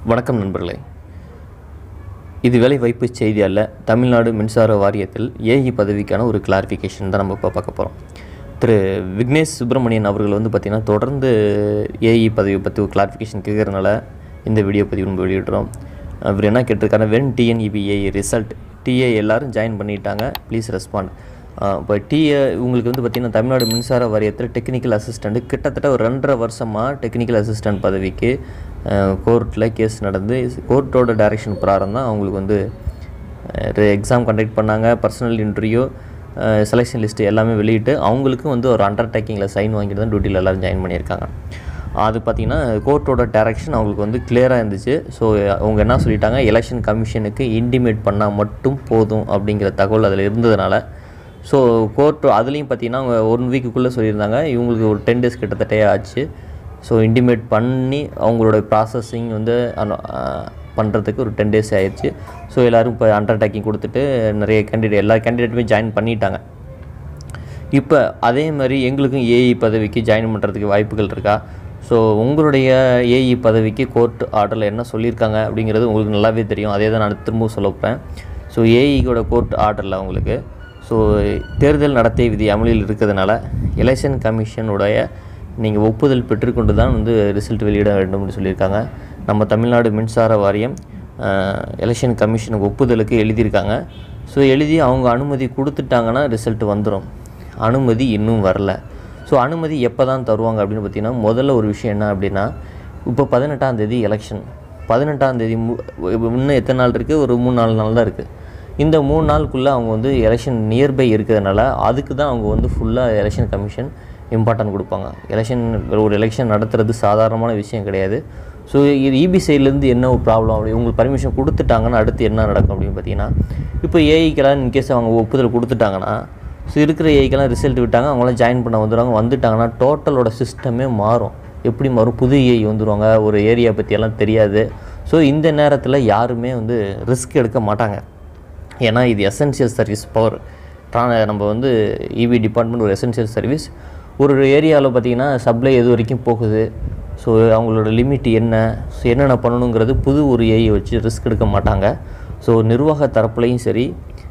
வணக்கம் நண்பர்களே இது வேலைவாய்ப்பு செய்தி அல்ல தமிழ்நாடு மின்சார வாரியத்தில் ஏஇ பதவிக்கான ஒரு கிளாரிஃபிகேஷன் தான் நம்ம இப்போ பார்க்க போகிறோம் திரு விக்னேஷ் சுப்பிரமணியன் அவர்கள் வந்து பார்த்திங்கன்னா தொடர்ந்து ஏஇ பதவி பற்றி ஒரு கிளாரிஃபிகேஷன் கேட்குறதுனால இந்த வீடியோ பதிவு நம்ம வெளியிடுறோம் அவர் என்ன கேட்டிருக்காரு வென் டிஎன்இபிஏ ரிசல்ட் டிஏ எல்லாரும் ஜாயின் பண்ணிட்டாங்க ப்ளீஸ் ரெஸ்பாண்ட் இப்போ டிஏ உங்களுக்கு வந்து பார்த்திங்கன்னா தமிழ்நாடு மின்சார வாரியத்தில் டெக்னிக்கல் அசிஸ்டண்ட் கிட்டத்தட்ட ஒரு ரெண்டரை வருஷமாக டெக்னிக்கல் அசிஸ்டண்ட் பதவிக்கு கோர்ட்டில் கேஸ் நடந்து கோர்ட்டோட டைரக்ஷன் பிரகாரம் தான் அவங்களுக்கு வந்து எக்ஸாம் கண்டக்ட் பண்ணாங்க பர்சனல் இன்டர்வியூ செலெக்ஷன் லிஸ்ட்டு எல்லாமே வெளியிட்டு அவங்களுக்கும் வந்து ஒரு அண்டர்டேக்கிங்கில் சைன் வாங்கிட்டு தான் டியூட்டியில் எல்லோரும் ஜாயின் பண்ணியிருக்காங்க அது பார்த்திங்கன்னா கோர்ட்டோட டைரக்ஷன் அவங்களுக்கு வந்து கிளியராக இருந்துச்சு ஸோ அவங்க என்ன சொல்லிட்டாங்க எலெக்ஷன் கமிஷனுக்கு இன்டிமேட் பண்ணால் மட்டும் போதும் அப்படிங்கிற தகவல் அதில் இருந்ததுனால ஸோ கோர்ட் அதுலேயும் பார்த்தீங்கன்னா அவங்க ஒன் வீக்குள்ளே சொல்லியிருந்தாங்க இவங்களுக்கு ஒரு டென் டேஸ் கிட்டத்தட்ட ஆச்சு ஸோ இன்டிமேட் பண்ணி அவங்களோட ப்ராசஸிங் வந்து பண்ணுறதுக்கு ஒரு டென் டேஸ் ஆயிடுச்சு ஸோ எல்லோரும் இப்போ அண்டர்டேக்கிங் கொடுத்துட்டு நிறைய கேண்டிடேட் எல்லா கேண்டிடேட்டுமே ஜாயின் பண்ணிட்டாங்க இப்போ அதே மாதிரி எங்களுக்கும் ஏஇ பதவிக்கு ஜாயின் பண்ணுறதுக்கு வாய்ப்புகள் இருக்கா ஸோ உங்களுடைய ஏஇ பதவிக்கு கோர்ட் ஆர்டரில் என்ன சொல்லியிருக்காங்க அப்படிங்கிறது உங்களுக்கு நல்லாவே தெரியும் அதே தான் நான் திரும்பவும் சொல்ல போகிறேன் ஸோ ஏஇயோட கோர்ட் ஆர்டரில் அவங்களுக்கு ஸோ தேர்தல் நடத்தை விதி அமலில் இருக்கிறதுனால எலெக்ஷன் கமிஷனுடைய நீங்கள் ஒப்புதல் பெற்றுக்கொண்டு தான் வந்து ரிசல்ட் வெளியிட வேண்டும்னு சொல்லியிருக்காங்க நம்ம தமிழ்நாடு மின்சார வாரியம் எலெக்ஷன் கமிஷனுக்கு ஒப்புதலுக்கு எழுதியிருக்காங்க ஸோ எழுதி அவங்க அனுமதி கொடுத்துட்டாங்கன்னா ரிசல்ட் வந்துடும் அனுமதி இன்னும் வரல ஸோ அனுமதி எப்போ தான் தருவாங்க அப்படின்னு பார்த்தீங்கன்னா முதல்ல ஒரு விஷயம் என்ன அப்படின்னா இப்போ பதினெட்டாம் தேதி எலெக்ஷன் பதினெட்டாம் தேதி மு இன்னும் எத்தனை நாள் இருக்குது ஒரு மூணு நாலு நாள் தான் இருக்குது இந்த மூணு நாளுக்குள்ளே அவங்க வந்து எலெக்ஷன் நியர்பை இருக்கிறதுனால அதுக்கு தான் அவங்க வந்து ஃபுல்லாக எலெக்ஷன் கமிஷன் இம்பார்ட்டன்ட் கொடுப்பாங்க எலெக்ஷன் ஒரு எலெக்ஷன் நடத்துறது சாதாரணமான விஷயம் கிடையாது ஸோ இது இபி சைட்லேருந்து என்ன ஒரு ப்ராப்ளம் அப்படி உங்களுக்கு பர்மிஷன் கொடுத்துட்டாங்கன்னா அடுத்து என்ன நடக்கும் அப்படின்னு பார்த்தீங்கன்னா இப்போ ஏஐக்கெல்லாம் இன்கேஸ் அவங்க ஒப்புதல் கொடுத்துட்டாங்கன்னா ஸோ இருக்கிற ஏஐக்கெல்லாம் ரிசல்ட் விட்டாங்க அவங்களாம் ஜாயின் பண்ண வந்துடுவாங்க வந்துட்டாங்கன்னா டோட்டலோட சிஸ்டமே மாறும் எப்படி மாறும் புது ஏஐ வந்துடுவாங்க ஒரு ஏரியா பற்றியெல்லாம் தெரியாது ஸோ இந்த நேரத்தில் யாருமே வந்து ரிஸ்க் எடுக்க மாட்டாங்க ஏன்னா இது எசென்சியல் சர்வீஸ் பவர் நம்ம வந்து இவி டிபார்ட்மெண்ட் ஒரு எசென்சியல் சர்வீஸ் ஒரு ஏரியாவில் பார்த்திங்கன்னா சப்ளை எது வரைக்கும் போகுது ஸோ அவங்களோட லிமிட் என்ன ஸோ என்னென்ன பண்ணணுங்கிறது புது ஒரு ஏஐ வச்சு ரிஸ்க் எடுக்க மாட்டாங்க ஸோ நிர்வாக தரப்புலையும் சரி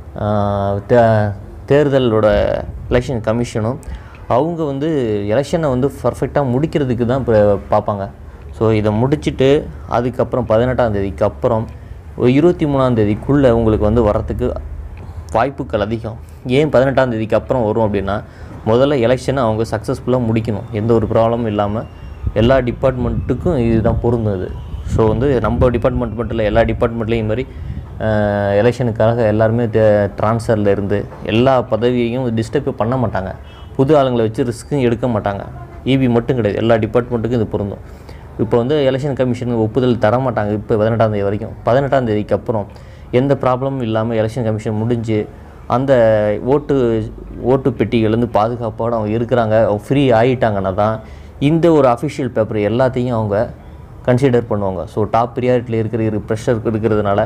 தேர்தலோட எலெக்ஷன் கமிஷனும் அவங்க வந்து எலெக்ஷனை வந்து பர்ஃபெக்டாக முடிக்கிறதுக்கு தான் இப்போ பார்ப்பாங்க ஸோ இதை முடிச்சுட்டு அதுக்கப்புறம் பதினெட்டாம் தேதிக்கு அப்புறம் ஒரு இருபத்தி மூணாம் தேதிக்குள்ளே உங்களுக்கு வந்து வரத்துக்கு வாய்ப்புகள் அதிகம் ஏன் பதினெட்டாம் தேதிக்கு அப்புறம் வரும் அப்படின்னா முதல்ல எலெக்ஷனை அவங்க சக்ஸஸ்ஃபுல்லாக முடிக்கணும் எந்த ஒரு ப்ராப்ளமும் இல்லாமல் எல்லா டிபார்ட்மெண்ட்டுக்கும் இதுதான் பொருந்தது ஸோ வந்து நம்ம டிபார்ட்மெண்ட் மட்டும் இல்லை எல்லா டிபார்ட்மெண்ட்லேயும் மாதிரி எலெக்ஷனுக்காக எல்லாருமே ட்ரான்ஸ்ஃபரில் இருந்து எல்லா பதவியையும் டிஸ்டர்பே பண்ண மாட்டாங்க புது ஆளுங்களை வச்சு ரிஸ்க்கும் எடுக்க மாட்டாங்க இபி மட்டும் கிடையாது எல்லா டிபார்ட்மெண்ட்டுக்கும் இது பொருந்தும் இப்போ வந்து எலெக்ஷன் கமிஷனுக்கு ஒப்புதல் தர மாட்டாங்க இப்போ பதினெட்டாம் தேதி வரைக்கும் பதினெட்டாம் தேதிக்கு அப்புறம் எந்த ப்ராப்ளமும் இல்லாமல் எலெக்ஷன் கமிஷன் முடிஞ்சு அந்த ஓட்டு ஓட்டு பெட்டிகள்லேருந்து பாதுகாப்போடு அவங்க இருக்கிறாங்க அவங்க ஃப்ரீ ஆகிட்டாங்கன்னா தான் இந்த ஒரு அஃபிஷியல் பேப்பர் எல்லாத்தையும் அவங்க கன்சிடர் பண்ணுவாங்க ஸோ டாப் ப்ரியாரிட்டியில் இருக்கிற ப்ரெஷர் இருக்கிறதுனால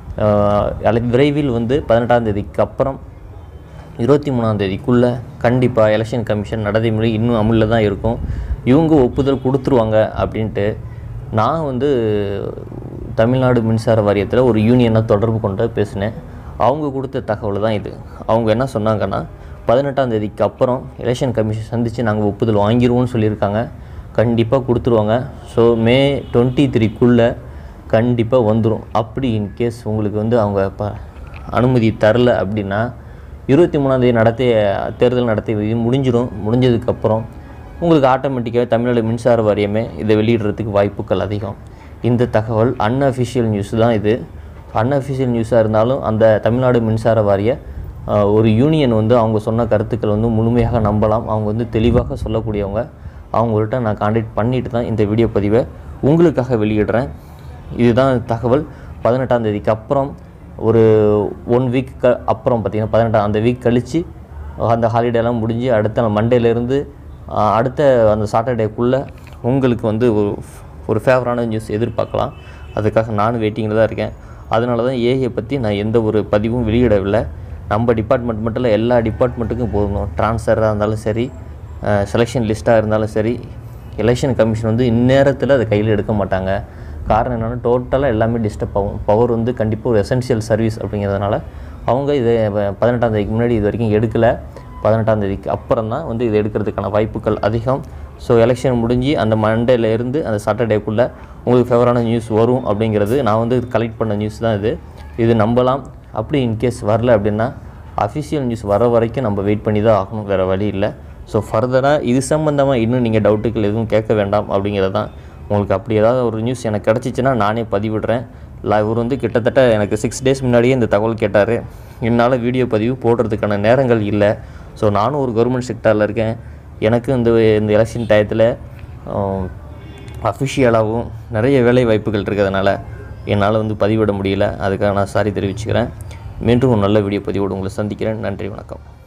விரைவில் வந்து பதினெட்டாம் தேதிக்கு அப்புறம் இருபத்தி மூணாம் தேதிக்குள்ளே கண்டிப்பாக எலெக்ஷன் கமிஷன் நடைமுறை இன்னும் அமுலில் தான் இருக்கும் இவங்க ஒப்புதல் கொடுத்துருவாங்க அப்படின்ட்டு நான் வந்து தமிழ்நாடு மின்சார வாரியத்தில் ஒரு யூனியனை தொடர்பு கொண்டு பேசினேன் அவங்க கொடுத்த தகவல் தான் இது அவங்க என்ன சொன்னாங்கன்னா பதினெட்டாம் தேதிக்கு அப்புறம் எலெக்ஷன் கமிஷன் சந்தித்து நாங்கள் ஒப்புதல் வாங்கிடுவோம்னு சொல்லியிருக்காங்க கண்டிப்பாக கொடுத்துருவாங்க ஸோ மே டுவெண்ட்டி த்ரீக்குள்ளே கண்டிப்பாக வந்துடும் அப்படி இன்கேஸ் உங்களுக்கு வந்து அவங்க இப்போ அனுமதி தரல அப்படின்னா இருபத்தி மூணாந்தேதி நடத்திய தேர்தல் நடத்திய முடிஞ்சிடும் முடிஞ்சதுக்கப்புறம் உங்களுக்கு ஆட்டோமேட்டிக்காக தமிழ்நாடு மின்சார வாரியமே இதை வெளியிடுறதுக்கு வாய்ப்புகள் அதிகம் இந்த தகவல் அன்அஃபிஷியல் நியூஸ் தான் இது அன்அஃபிஷியல் நியூஸாக இருந்தாலும் அந்த தமிழ்நாடு மின்சார வாரிய ஒரு யூனியன் வந்து அவங்க சொன்ன கருத்துக்கள் வந்து முழுமையாக நம்பலாம் அவங்க வந்து தெளிவாக சொல்லக்கூடியவங்க அவங்கள்ட்ட நான் காண்டாக்ட் பண்ணிட்டு தான் இந்த வீடியோ பதிவை உங்களுக்காக வெளியிடுறேன் இதுதான் தகவல் பதினெட்டாம் தேதிக்கு அப்புறம் ஒரு ஒன் வீக் க அப்புறம் பார்த்திங்கன்னா பதினெட்டாம் அந்த வீக் கழித்து அந்த ஹாலிடேலாம் முடிஞ்சு அடுத்த மண்டேலேருந்து அடுத்த அந்த சாட்டர்டேக்குள்ளே உங்களுக்கு வந்து ஒரு ஒரு ஃபேவரான நியூஸ் எதிர்பார்க்கலாம் அதுக்காக நானும் வெயிட்டிங்கில் தான் இருக்கேன் அதனால தான் ஏஐயை பற்றி நான் எந்த ஒரு பதிவும் வெளியிடவில்லை நம்ம டிபார்ட்மெண்ட் மட்டும் இல்லை எல்லா டிபார்ட்மெண்ட்டுக்கும் போகணும் ட்ரான்ஸ்ஃபராக இருந்தாலும் சரி செலெக்ஷன் லிஸ்ட்டாக இருந்தாலும் சரி எலெக்ஷன் கமிஷன் வந்து இந்நேரத்தில் அதை கையில் எடுக்க மாட்டாங்க காரணம் என்னென்னா டோட்டலாக எல்லாமே டிஸ்டர்ப் ஆகும் பவர் வந்து கண்டிப்பாக ஒரு எசென்ஷியல் சர்வீஸ் அப்படிங்கிறதுனால அவங்க இதை ப- பதினெட்டாம் தேதிக்கு முன்னாடி இது வரைக்கும் எடுக்கலை பதினெட்டாம் தேதிக்கு அப்புறம் தான் வந்து இது எடுக்கிறதுக்கான வாய்ப்புகள் அதிகம் ஸோ எலெக்ஷன் முடிஞ்சு அந்த மண்டேல இருந்து அந்த சாட்டர்டேக்குள்ளே உங்களுக்கு ஃபேவரான நியூஸ் வரும் அப்படிங்கிறது நான் வந்து கலெக்ட் பண்ண நியூஸ் தான் இது இது நம்பலாம் அப்படி இன்கேஸ் வரல அப்படின்னா அஃபிஷியல் நியூஸ் வர வரைக்கும் நம்ம வெயிட் பண்ணி தான் ஆகணும் வேறு வழி இல்லை ஸோ ஃபர்தராக இது சம்மந்தமாக இன்னும் நீங்கள் டவுட்டுகள் எதுவும் கேட்க வேண்டாம் அப்படிங்கிறது தான் உங்களுக்கு அப்படி ஏதாவது ஒரு நியூஸ் எனக்கு கிடச்சிச்சின்னா நானே பதிவிடுறேன் இல்லை இவர் வந்து கிட்டத்தட்ட எனக்கு சிக்ஸ் டேஸ் முன்னாடியே இந்த தகவல் கேட்டார் என்னால் வீடியோ பதிவு போடுறதுக்கான நேரங்கள் இல்லை ஸோ நானும் ஒரு கவர்மெண்ட் செக்டரில் இருக்கேன் எனக்கு இந்த இந்த எலெக்ஷன் டயத்தில் அஃபிஷியலாகவும் நிறைய வேலை வாய்ப்புகள் இருக்கிறதுனால என்னால் வந்து பதிவிட முடியல அதுக்காக நான் சாரி தெரிவிச்சுக்கிறேன் மீண்டும் ஒரு நல்ல வீடியோ பதிவோடு உங்களை சந்திக்கிறேன் நன்றி வணக்கம்